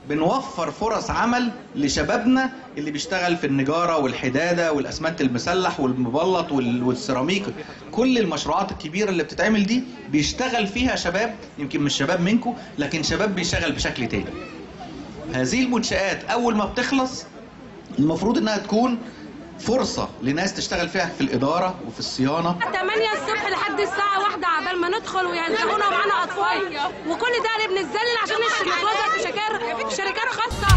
بنوفر فرص عمل لشبابنا اللي بيشتغل في النجارة والحدادة والأسمنت المسلح والمبلط وال- والسيراميك كل المشروعات الكبيرة اللي بتتعمل دي بيشتغل فيها شباب يمكن مش شباب منكم لكن شباب بيشتغل بشكل تاني هذه المنشآت أول ما بتخلص المفروض إنها تكون فرصة لناس تشتغل فيها في الإدارة وفي الصيانة 8 الصبح لحد الساعة واحدة عبال ما ندخل ويهزقونا ومعانا أطفال وكل ده اللي بنتذلل عشان نتجوزها في شركات في شركات خاصة